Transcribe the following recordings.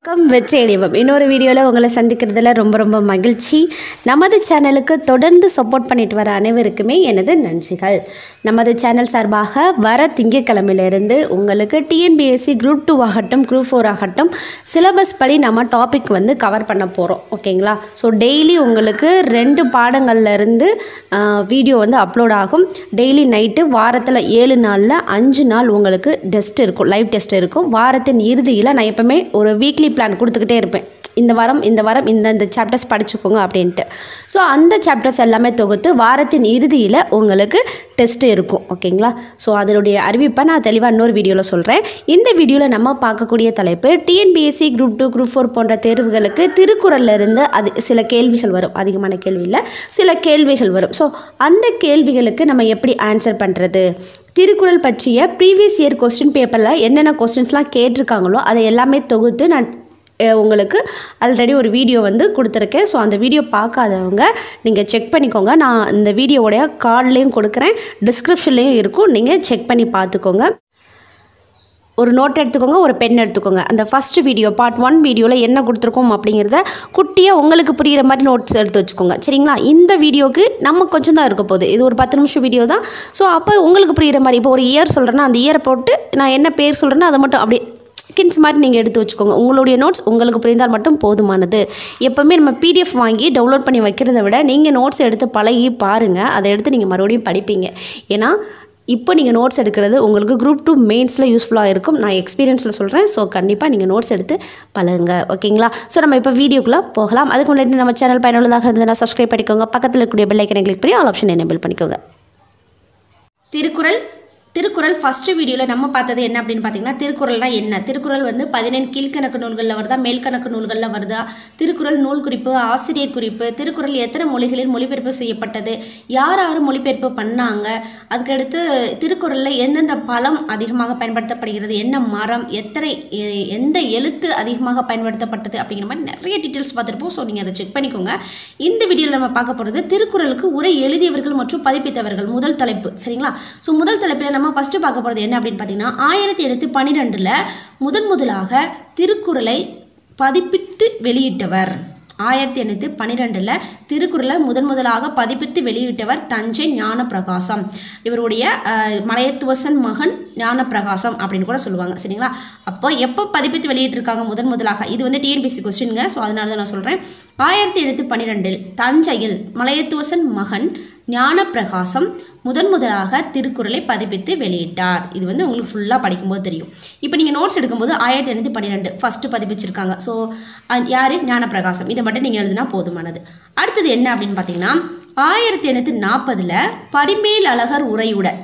வணக்கம் வெற்றி இணைவம் இன்னொரு வீடியோவில் உங்களை சந்திக்கிறதுல ரொம்ப ரொம்ப மகிழ்ச்சி நமது சேனலுக்கு தொடர்ந்து சப்போர்ட் பண்ணிட்டு வர அனைவருக்குமே எனது நன்றிகள் நமது சேனல் சார்பாக வர திங்கட்கிழமையிலிருந்து உங்களுக்கு டிஎன்பிஎஸ்சி குரூப் டூ ஆகட்டும் குரூப் ஃபோர் ஆகட்டும் சிலபஸ் படி நம்ம டாபிக் வந்து கவர் பண்ண போகிறோம் ஓகேங்களா ஸோ டெய்லி உங்களுக்கு ரெண்டு பாடங்கள்ல இருந்து வீடியோ வந்து அப்லோட் ஆகும் டெய்லி நைட்டு வாரத்தில் ஏழு நாளில் அஞ்சு நாள் உங்களுக்கு டெஸ்ட் இருக்கும் லைவ் டெஸ்ட் இருக்கும் வாரத்தின் இறுதியில் நான் எப்பவுமே ஒரு வீக்லி பிளான் கொடுத்துக்கிட்டே இருப்பேன் இந்த வாரம் இந்த வாரம் இந்த இந்த சாப்டர்ஸ் படிச்சுக்கோங்க அப்படின்ட்டு ஸோ அந்த சாப்டர்ஸ் எல்லாமே தொகுத்து வாரத்தின் இறுதியில் உங்களுக்கு டெஸ்ட் இருக்கும் ஓகேங்களா ஸோ அதனுடைய அறிவிப்பை நான் தெளிவாக இன்னொரு வீடியோவில் சொல்கிறேன் இந்த வீடியோவில் நம்ம பார்க்கக்கூடிய தலைப்பு TNPSC group two group four போன்ற தேர்வுகளுக்கு திருக்குறள்ல இருந்து அது சில கேள்விகள் வரும் அதிகமான கேள்வி இல்லை சில கேள்விகள் வரும் ஸோ அந்த கேள்விகளுக்கு நம்ம எப்படி ஆன்சர் பண்ணுறது திருக்குறள் பற்றிய ப்ரீவியஸ் இயர் கொஸ்டின் பேப்பரில் என்னென்ன கொஸ்டின்ஸ்லாம் கேட்டிருக்காங்களோ அதை எல்லாமே தொகுத்து நான் அஹ், உங்களுக்கு ஆல்ரெடி ஒரு வீடியோ வந்து கொடுத்துருக்கேன் ஸோ அந்த வீடியோ பார்க்காதவங்க நீங்கள் செக் பண்ணிக்கோங்க நான் இந்த வீடியோவுடைய கார்ட்லேயும் கொடுக்குறேன் டிஸ்கிரிப்ஷன்லேயும் இருக்கும் நீங்கள் செக் பண்ணி பார்த்துக்கோங்க ஒரு நோட் எடுத்துக்கோங்க ஒரு பென் எடுத்துக்கோங்க அந்த ஃபஸ்ட் வீடியோ பார்ட் ஒன் வீடியோவில் என்ன கொடுத்துருக்கோம் அப்படிங்கிறத குட்டியாக உங்களுக்கு புரிகிற மாதிரி நோட்ஸ் எடுத்து வச்சுக்கோங்க சரிங்களா இந்த வீடியோக்கு நம்ம கொஞ்சம் தான் இருக்க போகுது இது ஒரு பத்து நிமிஷம் வீடியோ தான் ஸோ அப்போ உங்களுக்கு புரிகிற மாதிரி இப்போ ஒரு இயர் சொல்கிறேன்னா அந்த இயரை போட்டு நான் என்ன பேர் சொல்கிறேன்னா அதை மட்டும் அப்படியே கின்ஸ் மாதிரி நீங்கள் எடுத்து வச்சுக்கோங்க உங்களுடைய நோட்ஸ் உங்களுக்கு புரிந்தால் மட்டும் போதுமானது எப்போவுமே நம்ம பிடிஎஃப் வாங்கி டவுன்லோட் பண்ணி வைக்கிறத விட நீங்கள் நோட்ஸ் எடுத்து பழகி பாருங்கள் அதை எடுத்து நீங்கள் மறுபடியும் படிப்பீங்க ஏன்னா இப்போ நீங்கள் நோட்ஸ் எடுக்கிறது உங்களுக்கு குரூப் டூ மெயின்ஸில் யூஸ்ஃபுல்லாக இருக்கும் நான் எக்ஸ்பீரியன்ஸில் சொல்கிறேன் ஸோ கண்டிப்பாக நீங்கள் நோட்ஸ் எடுத்து பழகுங்க ஓகேங்களா ஸோ நம்ம இப்போ வீடியோக்குள்ளே போகலாம் அதுக்கு முன்னாடி நம்ம சேனல் பயனுள்ளதாக இருந்ததுன்னா சப்ஸ்கிரைப் பண்ணிக்கோங்க பக்கத்தில் இருக்கக்கூடிய பெல் ஐக்கனை கிளிக் பண்ணி ஆல் ஆப்ஷன் எனேபிள் பண்ணிக்கோங்க திருக்குறள் திருக்குறள் ஃபஸ்ட்டு வீடியோவில் நம்ம பார்த்தது என்ன அப்படின்னு பார்த்தீங்கன்னா திருக்குறள்னா என்ன திருக்குறள் வந்து பதினெண் கீழ்கணக்கு நூல்களில் வருதா மேல்கணக்கு நூல்களில் வருதா திருக்குறள் நூல் குறிப்பு ஆசிரியர் குறிப்பு திருக்குறள் எத்தனை மொழிகளில் மொழிபெயர்ப்பு செய்யப்பட்டது யார் யார் மொழிபெயர்ப்பு பண்ணாங்க அதுக்கடுத்து திருக்குறளில் எந்தெந்த பழம் அதிகமாக பயன்படுத்தப்படுகிறது என்ன மரம் எத்தனை எ- எந்த எழுத்து அதிகமாக பயன்படுத்தப்பட்டது அப்படிங்கிற மாதிரி நிறைய டீட்டெயில்ஸ் பார்த்துருப்போம் ஸோ நீங்கள் அதை செக் பண்ணிக்கோங்க இந்த வீடியோவில் நம்ம பார்க்க போகிறது திருக்குறளுக்கு உரை எழுதியவர்கள் மற்றும் பதிப்பித்தவர்கள் முதல் தலைப்பு சரிங்களா ஸோ முதல் தலைப்பில் நம்ம ஃபஸ்ட்டு பார்க்க போகிறது என்ன அப்படின்னு பார்த்தீங்கன்னா ஆயிரத்தி எண்ணூற்றி பன்னிரெண்டில் முதன் முதலாக திருக்குறளை பதிப்பித்து வெளியிட்டவர் ஆயிரத்தி எண்ணூற்றி பன்னிரெண்டில் திருக்குறளை முதன் முதலாக பதிப்பித்து வெளியிட்டவர் தஞ்சை ஞானப்பிரகாசம் இவருடைய அஹ், மலையத்துவசன் மகன் ஞானப்பிரகாசம் அப்படின்னு கூட சொல்லுவாங்க சரிங்களா அப்போ எப்போ பதிப்பித்து வெளியிட்டிருக்காங்க முதன் முதலாக இது வந்து டிஎன்பிசி கொஸ்டின்ங்க ஸோ அதனால தான் நான் சொல்கிறேன் ஆயிரத்தி எண்ணூற்றி பன்னிரெண்டில் தஞ்சையில் மலையத்துவசன் மகன் ஞானப்பிரகாசம் முதன் முதலாக திருக்குறளை பதிப்பித்து வெளியிட்டார் இது வந்து உங்களுக்கு ஃபுல்லாக படிக்கும்போது தெரியும் இப்போ நீங்கள் நோட்ஸ் எடுக்கும்போது ஆயிரத்தி எண்ணூற்றி பன்னிரெண்டு ஃபஸ்ட்டு பதிப்பிச்சிருக்காங்க ஸோ யார் ஞானப்பிரகாசம் இதை மட்டும் நீங்கள் எழுதினா போதுமானது அடுத்தது என்ன அப்படின்னு பார்த்தீங்கன்னா ஆயிரத்தி எண்ணூற்றி நாற்பதில் பரிமேல் அழகர் உரையுடன்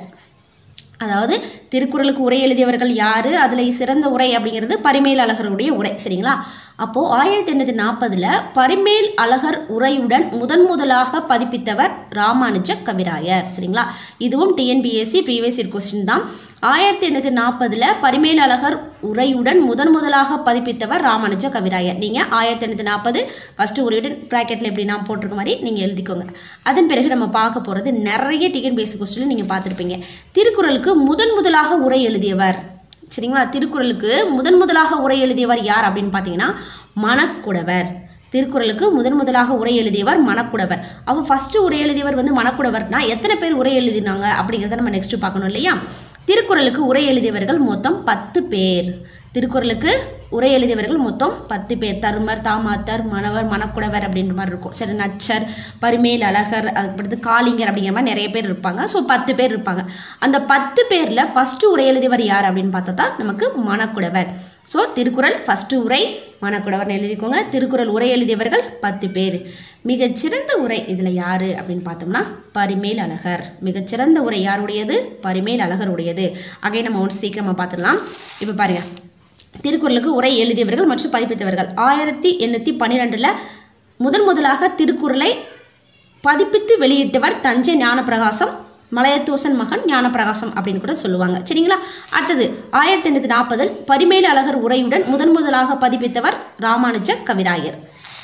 அதாவது திருக்குறளுக்கு உரை எழுதியவர்கள் யார் அதில் சிறந்த உரை அப்படிங்கிறது பரிமேல் அழகருடைய உரை சரிங்களா அப்போது ஆயிரத்தி எண்ணூற்றி நாற்பதில் பரிமேல் அழகர் உரையுடன் முதன் முதலாக பதிப்பித்தவர் ராமானுஜ கவிராயர் சரிங்களா இதுவும் டிஎன்பிஎஸ்சி ப்ரீவியஸ் இயர் கொஸ்டின் தான் ஆயிரத்தி எண்ணூற்றி நாற்பதில் பரிமேல் அழகர் உரையுடன் முதன் முதலாக பதிப்பித்தவர் ராமானுஜ கவிராயர் நீங்கள் ஆயிரத்தி எண்ணூற்றி நாற்பது ஃபஸ்ட்டு உரையுடன் ப்ராக்கெட்டில் எப்படி நான் போட்டிருக்க மாதிரி நீங்கள் எழுதிக்கோங்க அதன் பிறகு நம்ம பார்க்க போகிறது நிறைய டிஎன்பிஎஸ்சி கொஸ்டின் நீங்கள் பார்த்துருப்பீங்க திருக்குறளுக்கு முதன் முதலாக உரை எழுதியவர் சரிங்களா திருக்குறளுக்கு முதன் முதலாக உரை எழுதியவர் யார் அப்படின்னு பார்த்தீங்கன்னா மணக்குடவர் திருக்குறளுக்கு முதன் முதலாக உரை எழுதியவர் மணக்குடவர் அவ ஃபஸ்ட்டு உரை எழுதியவர் வந்து மணக்குடவர்னா எத்தனை பேர் உரை எழுதினாங்க அப்படிங்கிறத நம்ம நெக்ஸ்ட் பார்க்கணும் இல்லையா திருக்குறளுக்கு உரை எழுதியவர்கள் மொத்தம் பத்து பேர் திருக்குறளுக்கு உரை எழுதியவர்கள் மொத்தம் பத்து பேர் தருமர் தாமாத்தர் மணவர் மணக்குடவர் அப்படின்ற மாதிரி இருக்கும் சரி நச்சர் பரிமேல் அழகர் அதுக்கடுத்து காளிங்கர் அப்படிங்கிற மாதிரி நிறைய பேர் இருப்பாங்க ஸோ பத்து பேர் இருப்பாங்க அந்த பத்து பேரில் ஃபஸ்ட்டு உரை எழுதியவர் யார் அப்படின்னு பார்த்தா தான் நமக்கு மணக்குடவர் ஸோ திருக்குறள் ஃபஸ்ட்டு உரை மணக்குடவர்னு எழுதிக்கோங்க திருக்குறள் உரை எழுதியவர்கள் பத்து பேர் மிகச்சிறந்த உரை இதில் யார் அப்படின்னு பார்த்தோம்னா பரிமேல் அழகர் மிகச்சிறந்த உரை யாருடையது பரிமேல் அழகர் உடையது அகைன் நம்ம ஒன்று சீக்கிரமாக பார்த்துடலாம் இப்போ பாருங்க திருக்குறளுக்கு உரை எழுதியவர்கள் மற்றும் பதிப்பித்தவர்கள் ஆயிரத்தி எண்ணூற்றி பன்னிரெண்டில் முதன் முதலாக திருக்குறளை பதிப்பித்து வெளியிட்டவர் தஞ்சை ஞானப்பிரகாசம் மலையத்தோசன் மகன் ஞானப்பிரகாசம் அப்படின்னு கூட சொல்லுவாங்க சரிங்களா அடுத்தது ஆயிரத்தி எண்ணூற்றி நாற்பதில் பரிமேல் அழகர் உரையுடன் முதன் முதலாக பதிப்பித்தவர் ராமானுஜ கவிராயர்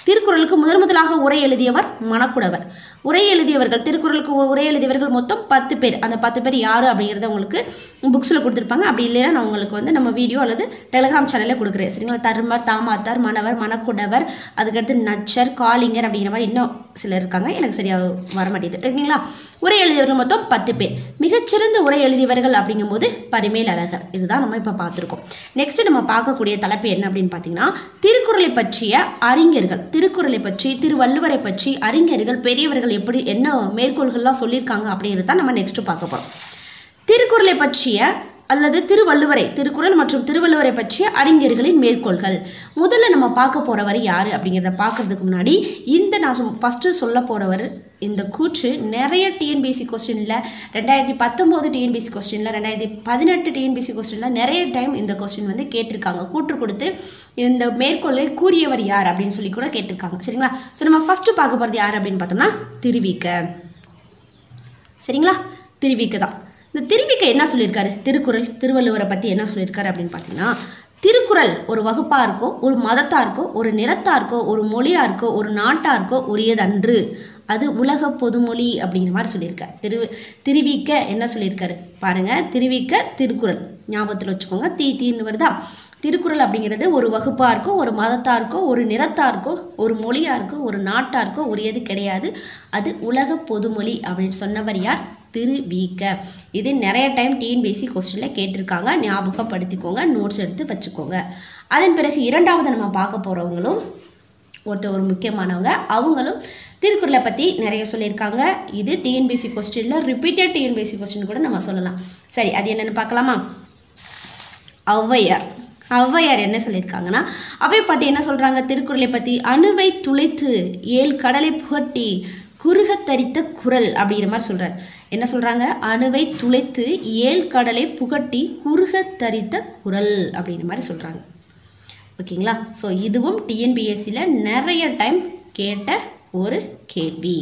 திருக்குறளுக்கு முதன் முதலாக உரை எழுதியவர் மணக்குடவர் உரை எழுதியவர்கள் திருக்குறளுக்கு உ- உரை எழுதியவர்கள் மொத்தம் பத்து பேர் அந்த பத்து பேர் யார் அப்படிங்கிறத உங்களுக்கு புக்ஸில் கொடுத்துருப்பாங்க அப்படி இல்லைன்னா நான் உங்களுக்கு வந்து நம்ம வீடியோ அல்லது டெலிகிராம் சேனலில் கொடுக்குறேன் சரிங்களா தர்மர் தாமாத்தார் மணவர் மணக்குடவர் அதுக்கடுத்து நச்சர் காளிங்கர் அப்படிங்கிற மாதிரி இன்னும் சிலர் இருக்காங்க எனக்கு சரியாக வர மாட்டேங்குது சரிங்களா உரை எழுதியவர்கள் மொத்தம் பத்து பேர் மிகச்சிறந்த உரை எழுதியவர்கள் அப்படிங்கும்போது பரிமேல் அழகர் இதுதான் நம்ம இப்போ பார்த்துருக்கோம் நெக்ஸ்ட் நம்ம பார்க்கக்கூடிய தலைப்பு என்ன அப்படின்னு பார்த்தீங்கன்னா திருக்குறளை பற்றிய அறிஞர்கள் திருக்குறளை பற்றி திருவள்ளுவரை பற்றி அறிஞர்கள் பெரியவர்கள் எப்படி என்ன மேற்கோள்கள்லாம் சொல்லியிருக்காங்க அப்படிங்கிறது தான் நம்ம நெக்ஸ்ட் பார்க்க போகிறோம் திருக்குறளை பற்றிய அல்லது திருவள்ளுவரை திருக்குறள் மற்றும் திருவள்ளுவரை பற்றிய அறிஞர்களின் மேற்கோள்கள் முதல்ல நம்ம பார்க்க போகிறவர் யார் அப்படிங்கிறத பார்க்கறதுக்கு முன்னாடி இந்த நான் ஃபஸ்ட்டு சொல்ல போகிறவர் இந்த கூற்று நிறைய டிஎன்பிஎஸ்சி கொஸ்டினில் ரெண்டாயிரத்தி பத்தொம்போது டிஎன்பிஎஸ்சி கொஸ்டினில் ரெண்டாயிரத்தி பதினெட்டு டிஎன்பிஎஸ்சி கொஸ்டினில் நிறைய டைம் இந்த கொஸ்டின் வந்து கேட்டிருக்காங்க கூற்று கொடுத்து இந்த மேற்கோளை கூறியவர் யார் அப்படின்னு சொல்லி கூட கேட்டிருக்காங்க சரிங்களா ஸோ நம்ம ஃபஸ்ட்டு பார்க்க போகிறது யார் அப்படின்னு பார்த்தோம்னா திருவிக்க சரிங்களா திருவிக்க தான் இந்த திருவிக்க என்ன சொல்லியிருக்காரு திருக்குறள் திருவள்ளுவரை பற்றி என்ன சொல்லியிருக்காரு அப்படின்னு பார்த்தீங்கன்னா திருக்குறள் ஒரு வகுப்பாக இருக்கோ ஒரு மதத்தாக இருக்கோ ஒரு நிறத்தாக இருக்கோ ஒரு மொழியாக இருக்கோ ஒரு நாட்டாக இருக்கோ உரியதன்று அது உலக பொதுமொழி அப்படிங்கிற மாதிரி சொல்லியிருக்கார் திரு திருவிக்க என்ன சொல்லியிருக்காரு பாருங்க திருவிக்க திருக்குறள் ஞாபகத்தில் வச்சுக்கோங்க தீ தீன்னு வருதா திருக்குறள் அப்படிங்கிறது ஒரு வகுப்பாக இருக்கோ ஒரு மதத்தாக இருக்கோ ஒரு நிறத்தாக இருக்கோ ஒரு மொழியாக இருக்கோ ஒரு நாட்டாக இருக்கோ உரியது கிடையாது அது உலக பொதுமொழி அப்படின்னு சொன்னவர் யார் திரு வீக்க இது நிறைய டைம் டிஎன்பிஎஸ்சி கொஸ்டினில் கேட்டிருக்காங்க ஞாபகப்படுத்திக்கோங்க நோட்ஸ் எடுத்து வச்சுக்கோங்க அதன் பிறகு இரண்டாவது நம்ம பார்க்க போகிறவங்களும் ஒருத்தர் ஒரு முக்கியமானவங்க அவங்களும் திருக்குறளை பற்றி நிறைய சொல்லியிருக்காங்க இது டிஎன்பிஎஸ்சி கொஸ்டினில் ரிப்பீட்டட் டிஎன்பிஎஸ்சி கொஸ்டின் கூட நம்ம சொல்லலாம் சரி அது என்னென்னு பார்க்கலாமா ஔவையார் ஔவையார் என்ன சொல்லியிருக்காங்கன்னா அவை பாட்டி என்ன சொல்கிறாங்க திருக்குறளை பற்றி அணுவை துளைத்து ஏழு கடலை புகட்டி குறுகத் தரித்த குரல் அப்படிங்கிற மாதிரி சொல்கிறார் என்ன சொல்கிறாங்க அணுவை துளைத்து ஏழு கடலை புகட்டி குறுகத் தரித்த குரல் அப்படிங்கிற மாதிரி சொல்கிறாங்க ஓகேங்களா ஸோ இதுவும் டிஎன்பிஎஸ்சியில் நிறைய டைம் கேட்ட ஒரு கேள்வி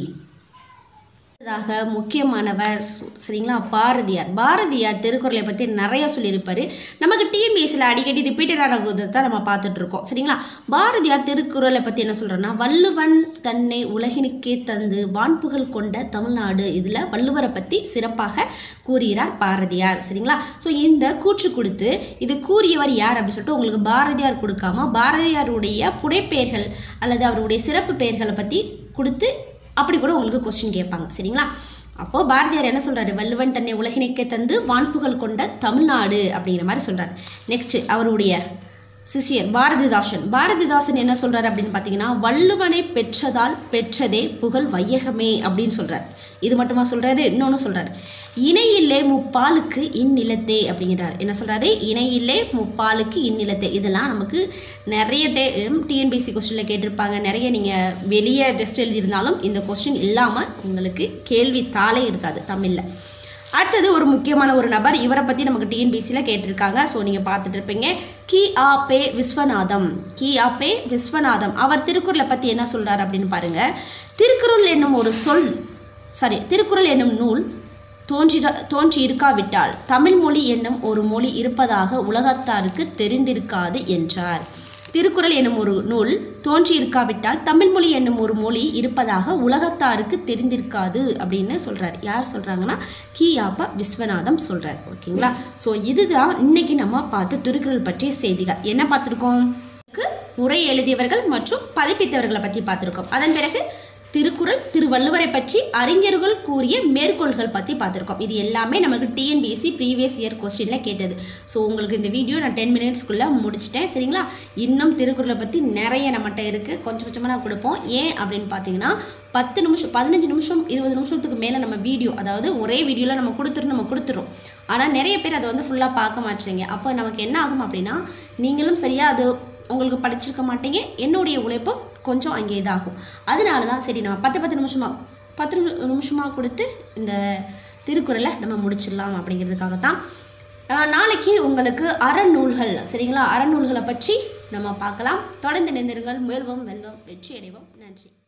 அடுத்ததாக முக்கியமானவர் சு- சரிங்களா பாரதியார் பாரதியார் திருக்குறளை பற்றி நிறைய சொல்லியிருப்பார் நமக்கு டிஎன்பிஎஸ்சியில் அடிக்கடி ரிப்பீட்டடான தான் நம்ம பார்த்துட்டு இருக்கோம் சரிங்களா பாரதியார் திருக்குறளை பற்றி என்ன சொல்கிறேன்னா வள்ளுவன் தன்னை உலகினுக்கே தந்து வான்புகழ் கொண்ட தமிழ்நாடு இதில் வள்ளுவரை பற்றி சிறப்பாக கூறுகிறார் பாரதியார் சரிங்களா ஸோ இந்த கூற்று கொடுத்து இது கூறியவர் யார் அப்படின்னு சொல்லிட்டு உங்களுக்கு பாரதியார் கொடுக்காம பாரதியாருடைய புனைப்பெயர்கள் அல்லது அவருடைய சிறப்பு பெயர்களை பற்றி கொடுத்து அப்படி கூட உங்களுக்கு கொஸ்டின் கேட்பாங்க சரிங்களா அப்போது பாரதியார் என்ன சொல்றாரு வள்ளுவன் தன்னை உலகினைக்க தந்து வான்புகழ் கொண்ட தமிழ்நாடு அப்படிங்கிற மாதிரி சொல்றாரு நெக்ஸ்ட் அவருடைய சிஷியர் பாரதிதாசன் பாரதிதாசன் என்ன சொல்றாரு அப்படின்னு பார்த்தீங்கன்னா வள்ளுவனை பெற்றதால் பெற்றதே புகழ் வையகமே அப்படின்னு சொல்றாரு இது மட்டுமா சொல்றாரு இன்னொன்று சொல்றாரு இணையில்லே முப்பாலுக்கு இந்நிலத்தே அப்படிங்கிறார் என்ன சொல்றாரு இணையில்லே முப்பாலுக்கு இந்நிலத்தே இதெல்லாம் நமக்கு நிறைய டே டிஎன்பிசி கொஸ்டினில் கேட்டிருப்பாங்க நிறைய நீங்கள் வெளியே டெஸ்ட் எழுதியிருந்தாலும் இந்த கொஸ்டின் இல்லாமல் உங்களுக்கு கேள்வி தாளே இருக்காது தமிழில் அடுத்தது ஒரு முக்கியமான ஒரு நபர் இவரை பற்றி நமக்கு டிஎன்பிசியில் கேட்டிருக்காங்க ஸோ நீங்கள் பார்த்துட்டு இருப்பீங்க கி ஆ பே விஸ்வநாதம் கி ஆ பே விஸ்வநாதம் அவர் திருக்குறளை பற்றி என்ன சொல்றார் அப்படின்னு பாருங்க திருக்குறள் என்னும் ஒரு சொல் சாரி திருக்குறள் என்னும் நூல் தோன்றிட தோன்றி இருக்காவிட்டால் தமிழ் மொழி என்னும் ஒரு மொழி இருப்பதாக உலகத்தாருக்கு தெரிந்திருக்காது என்றார் திருக்குறள் என்னும் ஒரு நூல் தோன்றி இருக்காவிட்டால் தமிழ் மொழி என்னும் ஒரு மொழி இருப்பதாக உலகத்தாருக்கு தெரிந்திருக்காது அப்படின்னு சொல்றார் யார் சொல்றாங்கன்னா கியாப்பா விஸ்வநாதம் சொல்றார் ஓகேங்களா ஸோ இதுதான் இன்னைக்கு நம்ம பார்த்து திருக்குறள் பற்றிய செய்திகள் என்ன பார்த்துருக்கோம் உரை எழுதியவர்கள் மற்றும் பதிப்பித்தவர்களை பற்றி பார்த்துருக்கோம் அதன் பிறகு திருக்குறள் திருவள்ளுவரை பற்றி அறிஞர்கள் கூறிய மேற்கோள்கள் பற்றி பார்த்துருக்கோம் இது எல்லாமே நமக்கு டிஎன்பிஎஸ்சி ப்ரீவியஸ் இயர் கொஸ்டினில் கேட்டது ஸோ உங்களுக்கு இந்த வீடியோ நான் டென் மினிட்ஸ்க்குள்ளே முடிச்சிட்டேன் சரிங்களா இன்னும் திருக்குறளை பற்றி நிறைய நம்மகிட்ட இருக்குது கொஞ்சம் கொஞ்சமாக நான் கொடுப்போம் ஏன் அப்படின்னு பார்த்தீங்கன்னா பத்து நிமிஷம் பதினஞ்சு நிமிஷம் இருபது நிமிஷத்துக்கு மேலே நம்ம வீடியோ அதாவது ஒரே வீடியோவில் நம்ம கொடுத்துட்டு நம்ம கொடுத்துறோம் ஆனால் நிறைய பேர் அதை வந்து ஃபுல்லாக பார்க்க மாட்டேறீங்க அப்போ நமக்கு என்ன ஆகும் அப்படின்னா நீங்களும் சரியாக அது உங்களுக்கு படிச்சிருக்க மாட்டீங்க என்னுடைய உழைப்பும் கொஞ்சம் அங்கே இதாகும் அதனால தான் சரி நம்ம பத்து பத்து நிமிஷமாக பத்து நிமி- நிமிஷமாக கொடுத்து இந்த திருக்குறளை நம்ம முடிச்சிடலாம் அப்படிங்கிறதுக்காக தான் அஹ், நாளைக்கு உங்களுக்கு அறநூல்கள் சரிங்களா அறநூல்களை பற்றி நம்ம பார்க்கலாம் தொடர்ந்து நினைந்திருங்கள் முயல்வோம் வெல்வோம் வெற்றி அடைவோம் நன்றி